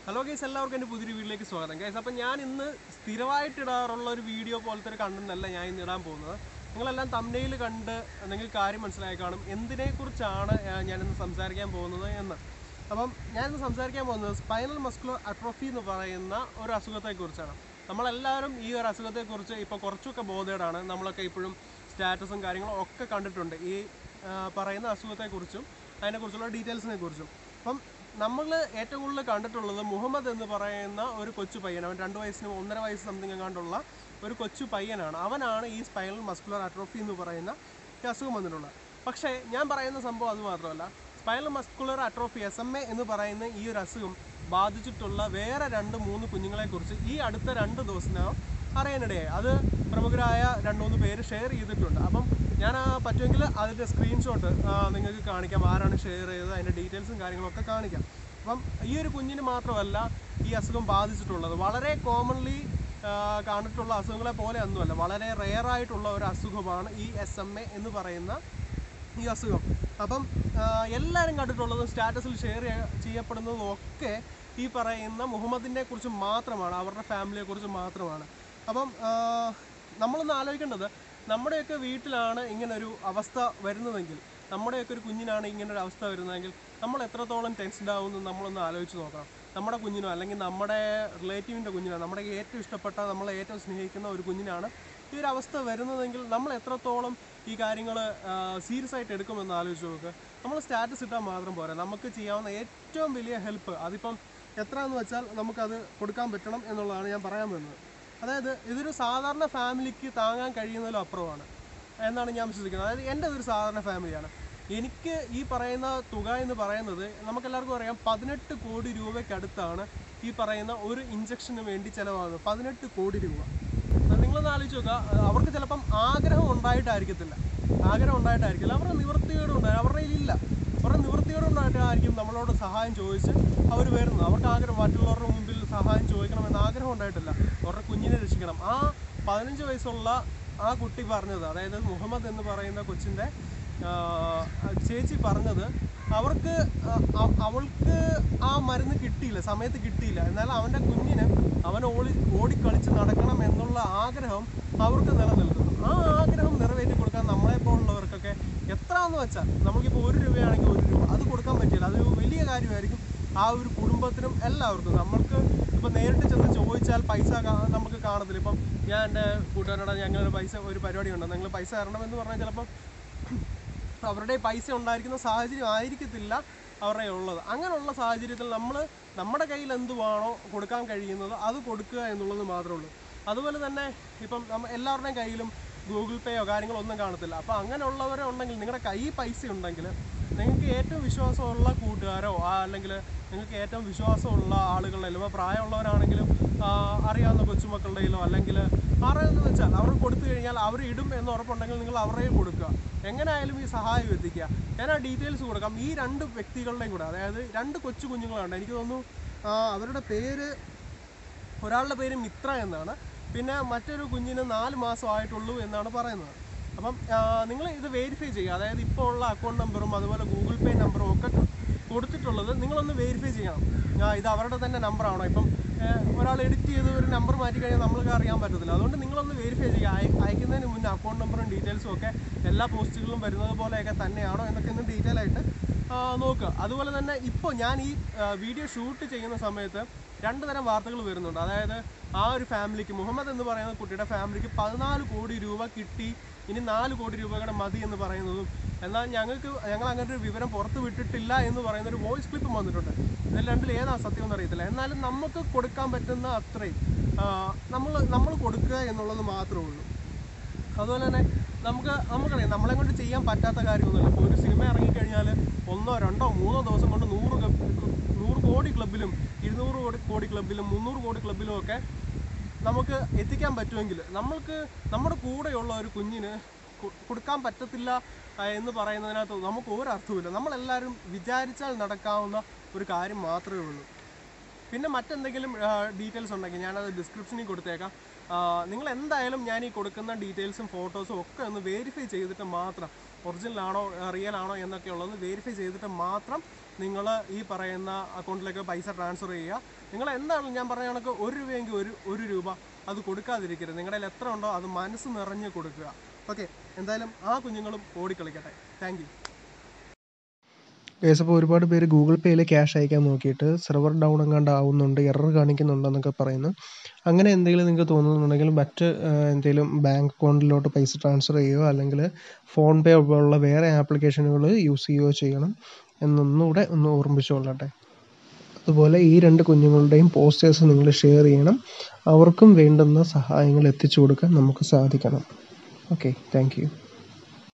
hello guys എല്ലാവർക്കും എൻ്റെ പുതിയൊരു വീഡിയോയിലേക്ക് സ്വാഗതം ഗൈസ് അപ്പം ഞാൻ ഇന്ന് സ്ഥിരമായിട്ട് ഇടാറുള്ള ഒരു വീഡിയോ പോലത്തെ ഒരു കണ്ടന്റ് ഞാൻ ഇന്ന് ഇടാൻ പോകുന്നത് നിങ്ങളെല്ലാം തമ്നയിൽ കണ്ട് നിങ്ങൾക്ക് കാര്യം മനസ്സിലായി കാണും എന്തിനെക്കുറിച്ചാണ് ആ, ഞാനിന്ന് സംസാരിക്കാൻ പോകുന്നത് എന്ന് അപ്പം ഞാനിന്ന് സംസാരിക്കാൻ പോകുന്നത് സ്പൈനൽ മസ്കുലർ അട്രോഫി എന്ന് പറയുന്ന ഒരു അസുഖത്തെക്കുറിച്ചാണ് നമ്മളെല്ലാവരും ഈ ഒരു അസുഖത്തെക്കുറിച്ച് ഇപ്പോൾ കുറച്ചൊക്കെ ബോധേഡാണ് നമ്മളൊക്കെ ഇപ്പോഴും സ്റ്റാറ്റസും കാര്യങ്ങളും ഒക്കെ കണ്ടിട്ടുണ്ട് ഈ ആ, പറയുന്ന അസുഖത്തെക്കുറിച്ചും അതിനെക്കുറിച്ചുള്ള ഡീറ്റെയിൽസിനെ കുറിച്ചും അപ്പം നമ്മൾ ഏറ്റവും കൂടുതൽ കണ്ടിട്ടുള്ളത് മുഹമ്മദ് എന്ന് പറയുന്ന ഒരു കൊച്ചു പയ്യൻ അവൻ രണ്ട് വയസ്സിന് ഒന്നര വയസ്സ് സംതിങ് എങ്ങാണ്ടുള്ള ഒരു കൊച്ചു പയ്യനാണ് അവനാണ് ഈ സ്പൈനൽ മസ്കുലർ അട്രോഫി എന്ന് പറയുന്ന ഈ അസുഖം വന്നിട്ടുള്ളത് പക്ഷേ ഞാൻ പറയുന്ന സംഭവം അത് മാത്രമല്ല spinal muscular atrophy S M A എന്ന് പറയുന്ന ഈ ഒരു അസുഖം ബാധിച്ചിട്ടുള്ള വേറെ രണ്ട് മൂന്ന് കുഞ്ഞുങ്ങളെക്കുറിച്ച് ഈ അടുത്ത രണ്ട് ദിവസത്തിനകം അറിയാനിടയായി അത് പ്രമുഖരായ രണ്ട് മൂന്ന് പേര് ഷെയർ ചെയ്തിട്ടുണ്ട് അപ്പം ഞാൻ ആ പറ്റുമെങ്കിൽ അതിൻ്റെ സ്ക്രീൻഷോട്ട് നിങ്ങൾക്ക് കാണിക്കാം ആരാണ് ഷെയർ ചെയ്തത് അതിൻ്റെ ഡീറ്റെയിൽസും കാര്യങ്ങളൊക്കെ കാണിക്കാം അപ്പം ഈ ഒരു കുഞ്ഞിന് മാത്രമല്ല ഈ അസുഖം ബാധിച്ചിട്ടുള്ളത് വളരെ കോമൺലി കണ്ടിട്ടുള്ള അസുഖങ്ങളെ പോലെ ഒന്നുമല്ല വളരെ റെയർ ആയിട്ടുള്ള ഒരു അസുഖമാണ് ഈ എസ് എം എ എന്ന് പറയുന്ന ഈ അസുഖം അപ്പം ആ, എല്ലാവരും കണ്ടിട്ടുള്ളതും സ്റ്റാറ്റസിൽ ഷെയർ ചെയ്യപ്പെടുന്നതും ഒക്കെ ഈ പറയുന്ന മുഹമ്മദിനെ കുറിച്ച് മാത്രമാണ് അവരുടെ ഫാമിലിയെ കുറിച്ച് മാത്രമാണ് അപ്പം ആ, നമ്മളൊന്ന് ആലോചിക്കേണ്ടത് നമ്മുടെയൊക്കെ വീട്ടിലാണ് ഇങ്ങനൊരു അവസ്ഥ വരുന്നതെങ്കിൽ നമ്മുടെയൊക്കെ ഒരു കുഞ്ഞിനാണ് ഇങ്ങനൊരു അവസ്ഥ വരുന്നതെങ്കിൽ നമ്മൾ എത്രത്തോളം ടെൻസ്ഡ് ആവുമെന്ന് നമ്മളൊന്ന് ആലോചിച്ച് നോക്കണം നമ്മുടെ കുഞ്ഞിനോ അല്ലെങ്കിൽ നമ്മുടെ റിലേറ്റീവിൻ്റെ കുഞ്ഞിനോ നമ്മുടെ ഏറ്റവും ഇഷ്ടപ്പെട്ട നമ്മളെ ഏറ്റവും സ്നേഹിക്കുന്ന ഒരു കുഞ്ഞിനാണ് ഈ ഒരു അവസ്ഥ വരുന്നതെങ്കിൽ നമ്മൾ എത്രത്തോളം ഈ കാര്യങ്ങൾ സീരിയസ് ആയിട്ട് എടുക്കുമെന്ന് ആലോചിച്ച് നോക്ക് നമ്മൾ സ്റ്റാറ്റസ് ഇട്ടാൽ മാത്രം പോരാ നമുക്ക് ചെയ്യാവുന്ന ഏറ്റവും വലിയ ഹെൽപ്പ് അതിപ്പം എത്രയെന്ന് വെച്ചാൽ നമുക്കത് കൊടുക്കാൻ പറ്റണം എന്നുള്ളതാണ് ഞാൻ പറയാൻ വരുന്നത് അതായത് ഇതൊരു സാധാരണ ഫാമിലിക്ക് താങ്ങാൻ കഴിയുന്നതിലും അപ്പുറമാണ് എന്നാണ് ഞാൻ വിശ്വസിക്കുന്നത് അതായത് എൻ്റെ ഒരു സാധാരണ ഫാമിലിയാണ് എനിക്ക് ഈ പറയുന്ന തുക എന്ന് പറയുന്നത് നമുക്കെല്ലാവർക്കും അറിയാം പതിനെട്ട് കോടി രൂപയ്ക്കടുത്താണ് ഈ പറയുന്ന ഒരു ഇഞ്ചക്ഷന് വേണ്ടി ചിലവാകുന്നത് പതിനെട്ട് കോടി രൂപ അത് നിങ്ങളൊന്ന് ആലോചിച്ച് നോക്കുക അഹ് അവർക്ക് ചിലപ്പം ആഗ്രഹം ഉണ്ടായിട്ടായിരിക്കത്തില്ല ആഗ്രഹം ഉണ്ടായിട്ടായിരിക്കില്ല അവരുടെ നിവൃത്തികേട് ഉണ്ടായി അവരുടെ കയ്യിലില്ല അവരുടെ നിവൃത്തികേട് ഉണ്ടായിട്ടായിരിക്കും നമ്മളോട് സഹായം ചോദിച്ച് അവർ വരുന്നത് അവർക്ക് ആഗ്രഹം മറ്റുള്ളവരുടെ മുമ്പിൽ സഹായം ചോദിക്കണമെന്ന് ആഗ്രഹം ഉണ്ടായിട്ടില്ല അവരുടെ കുഞ്ഞിനെ രക്ഷിക്കണം ആ പതിനഞ്ച് വയസ്സുള്ള ആ കുട്ടി പറഞ്ഞത് അതായത് മുഹമ്മദ് എന്ന് പറയുന്ന കൊച്ചിൻ്റെ ചേച്ചി പറഞ്ഞത് അവർക്ക് അ- അ- അവൾക്ക് ആ മരുന്ന് കിട്ടിയില്ല സമയത്ത് കിട്ടിയില്ല എന്നാൽ അവൻ്റെ കുഞ്ഞിന് അവൻ ഓടി ഓടിക്കളിച്ച് നടക്കണം എന്നുള്ള ആഗ്രഹം അവർക്ക് നിലനിൽക്കുന്നു ആ ആഗ്രഹം നിറവേറ്റി കൊടുക്കാൻ നമ്മളെ പോലുള്ളവർക്കൊക്കെ എത്രയെന്ന് വെച്ചാൽ നമുക്കിപ്പോൾ ഒരു രൂപയാണെങ്കിൽ ഒരു രൂപ അത് കൊടുക്കാൻ പറ്റില്ല അതൊരു വലിയ കാര്യമായിരിക്കും ആ ഒരു കുടുംബത്തിനും എല്ലാവർക്കും നമ്മൾക്ക് ഇപ്പം നേരിട്ട് ചെന്ന് ചോദിച്ചാൽ പൈസ കാ- നമുക്ക് കാണത്തില്ല ഇപ്പം ഞാൻ എൻ്റെ കൂട്ടുകാരോട് ഞങ്ങൾ പൈസ ഒരു പരിപാടി ഉണ്ട് നിങ്ങൾ പൈസ തരണമെന്ന് പറഞ്ഞാൽ ചിലപ്പം അവരുടെ പൈസ ഉണ്ടായിരിക്കുന്ന സാഹചര്യം ആയിരിക്കത്തില്ല അവരുടെ ഉള്ളത് അങ്ങനെയുള്ള സാഹചര്യത്തിൽ നമ്മൾ നമ്മുടെ കയ്യിൽ എന്തുവാണോ കൊടുക്കാൻ കഴിയുന്നത് അത് കൊടുക്കുക എന്നുള്ളത് മാത്രമേ ഉള്ളൂ അതുപോലെ തന്നെ ഇപ്പം നമ്മ എല്ലാവരുടെയും കയ്യിലും ഗൂഗിൾ പേയോ കാര്യങ്ങളോ ഒന്നും കാണത്തില്ല അപ്പോൾ അങ്ങനെയുള്ളവരെ ഉണ്ടെങ്കിൽ നിങ്ങളുടെ കയ്യിൽ പൈസ ഉണ്ടെങ്കിൽ നിങ്ങൾക്ക് ഏറ്റവും വിശ്വാസമുള്ള കൂട്ടുകാരോ ആ അല്ലെങ്കിൽ നിങ്ങൾക്ക് ഏറ്റവും വിശ്വാസമുള്ള ആളുകളുടെ ഇപ്പോൾ പ്രായമുള്ളവരാണെങ്കിലും ആ, അറിയാവുന്ന കൊച്ചുമക്കളുടെയിലോ അല്ലെങ്കിൽ ആരെന്ന് വെച്ചാൽ അവർ കൊടുത്തു കഴിഞ്ഞാൽ അവർ ഇടും എന്ന് ഉറപ്പുണ്ടെങ്കിൽ നിങ്ങൾ അവരുടെ കൊടുക്കുക എങ്ങനെയായാലും ഈ സഹായം എത്തിക്കുക ഞാൻ ആ ഡീറ്റെയിൽസ് കൊടുക്കാം ഈ രണ്ട് വ്യക്തികളുടെയും കൂടെ അതായത് രണ്ട് കൊച്ചു കുഞ്ഞുങ്ങളുണ്ട് എനിക്ക് തോന്നുന്നു ആ, അവരുടെ പേര് ഒരാളുടെ പേര് മിത്ര എന്നാണ് പിന്നെ മറ്റൊരു കുഞ്ഞിന് നാല് മാസം ആയിട്ടുള്ളൂ എന്നാണ് പറയുന്നത് അപ്പം നിങ്ങൾ ഇത് വെരിഫൈ ചെയ്യുക അതായത് ഇപ്പോൾ ഉള്ള അക്കൗണ്ട് നമ്പറും അതുപോലെ ഗൂഗിൾ പേ നമ്പറും ഒക്കെ കൊടുത്തിട്ടുള്ളത് നിങ്ങളൊന്ന് വെരിഫൈ ചെയ്യണം ആ, ഇത് അവരുടെ തന്നെ നമ്പറാണോ ഇപ്പം ഒരാൾ എഡിറ്റ് ചെയ്ത് ഒരു നമ്പർ മാറ്റി കഴിഞ്ഞാൽ നമ്മൾക്ക് അറിയാൻ പറ്റത്തില്ല അതുകൊണ്ട് നിങ്ങളൊന്ന് വെരിഫൈ ചെയ്യുക അയ അയക്കുന്നതിന് മുന്നേ അക്കൗണ്ട് നമ്പറും ഡീറ്റെയിൽസും ഒക്കെ എല്ലാ പോസ്റ്റുകളിലും വരുന്നത് പോലെയൊക്കെ തന്നെയാണോ എന്നൊക്കെ ഒന്ന് ഡീറ്റെയിൽ ആയിട്ട് ആ, നോക്കുക അതുപോലെ തന്നെ ഇപ്പോൾ ഞാൻ ഈ ആ, വീഡിയോ ഷൂട്ട് ചെയ്യുന്ന സമയത്ത് രണ്ട് തരം വാർത്തകൾ വരുന്നുണ്ട് അതായത് ആ ഒരു ഫാമിലിക്ക് മുഹമ്മദ് എന്ന് പറയുന്ന കുട്ടിയുടെ ഫാമിലിക്ക് പതിനാല് കോടി രൂപ കിട്ടി ഇനി നാല് കോടി രൂപ കൂടെ മതി എന്ന് പറയുന്നതും എന്നാൽ ഞങ്ങൾക്ക് ഞങ്ങൾ അങ്ങനെ ഒരു വിവരം പുറത്ത് വിട്ടിട്ടില്ല എന്ന് പറയുന്ന ഒരു വോയിസ് ക്ലിപ്പും വന്നിട്ടുണ്ട് ഇതിൽ രണ്ടിൽ ഏതാ സത്യം എന്ന് അറിയത്തില്ല എന്നാലും നമുക്ക് കൊടുക്കാൻ പറ്റുന്ന അത്രയും നമ്മൾ നമ്മൾ കൊടുക്കുക എന്നുള്ളത് മാത്രമേ ഉള്ളൂ അതുപോലെ തന്നെ നമുക്ക് നമുക്കറിയാം നമ്മളെ കൊണ്ട് ചെയ്യാൻ പറ്റാത്ത കാര്യമൊന്നുമില്ല ഇപ്പോൾ ഒരു സിനിമ ഇറങ്ങിക്കഴിഞ്ഞാൽ ഒന്നോ രണ്ടോ മൂന്നോ ദിവസം കൊണ്ട് നൂറ് ക്ലബ് നൂറ് കോടി ക്ലബിലും ഇരുന്നൂറ് കോടി കോടി ക്ലബിലും മുന്നൂറ് കോടി ക്ലബിലും ഒക്കെ നമുക്ക് എത്തിക്കാൻ പറ്റുമെങ്കിൽ നമ്മൾക്ക് നമ്മുടെ കൂടെയുള്ള ഒരു കുഞ്ഞിന് കൊ- കൊടുക്കാൻ പറ്റത്തില്ല ആ, എന്ന് പറയുന്നതിനകത്ത് നമുക്ക് ഒരു അർത്ഥവുമില്ല നമ്മളെല്ലാവരും വിചാരിച്ചാൽ നടക്കാവുന്ന ഒരു കാര്യം മാത്രമേ ഉള്ളൂ പിന്നെ മറ്റെന്തെങ്കിലും ഡീറ്റെയിൽസ് ഉണ്ടെങ്കിൽ ഞാനത് ഡിസ്ക്രിപ്ഷനിൽ കൊടുത്തേക്കാം ആ, നിങ്ങൾ എന്തായാലും ഞാൻ ഈ കൊടുക്കുന്ന ഡീറ്റെയിൽസും ഫോട്ടോസും ഒക്കെ ഒന്ന് വെരിഫൈ ചെയ്തിട്ട് മാത്രം ഒറിജിനൽ ആണോ റിയൽ ആണോ എന്നൊക്കെ ഉള്ളത് വെരിഫൈ ചെയ്തിട്ട് മാത്രം നിങ്ങൾ ഈ പറയുന്ന അക്കൗണ്ടിലേക്ക് പൈസ ട്രാൻസ്ഫർ ചെയ്യുക നിങ്ങൾ എന്താണ് ഞാൻ പറഞ്ഞ കണക്ക് ഒരു രൂപയെങ്കിൽ ഒരു ഒരു രൂപ അത് കൊടുക്കാതിരിക്കരുത് നിങ്ങളുടെ കയ്യിൽ എത്ര ഉണ്ടോ അത് മനസ്സ് നിറഞ്ഞ് കൊടുക്കുക ഓക്കെ എന്തായാലും ആ കുഞ്ഞുങ്ങളും ഓടിക്കളിക്കട്ടെ താങ്ക് യു കേസ് അപ്പോൾ ഒരുപാട് പേര് ഗൂഗിൾ പേയിൽ ക്യാഷ് അയക്കാൻ നോക്കിയിട്ട് സെർവർ ഡൗൺ എങ്ങാണ്ട് ആവുന്നുണ്ട് എറർ കാണിക്കുന്നുണ്ടെന്നൊക്കെ പറയുന്നു അങ്ങനെ എന്തെങ്കിലും നിങ്ങൾക്ക് തോന്നുന്നുണ്ടെങ്കിൽ മറ്റ് എന്തെങ്കിലും ബാങ്ക് അക്കൗണ്ടിലോട്ട് പൈസ ട്രാൻസ്ഫർ ചെയ്യുകയോ അല്ലെങ്കിൽ ഫോൺ പേ പോലുള്ള വേറെ ആപ്ലിക്കേഷനുകൾ യൂസ് ചെയ്യുകയോ ചെയ്യണം എന്നൊന്നുകൂടെ ഒന്ന് ഓർമ്മിച്ചുകൊള്ളട്ടെ അതുപോലെ ഈ രണ്ട് കുഞ്ഞുങ്ങളുടെയും പോസ്റ്റേഴ്സ് നിങ്ങൾ ഷെയർ ചെയ്യണം അവർക്കും വേണ്ടുന്ന സഹായങ്ങൾ എത്തിച്ചു കൊടുക്കാൻ നമുക്ക് സാധിക്കണം ഓക്കെ താങ്ക് യു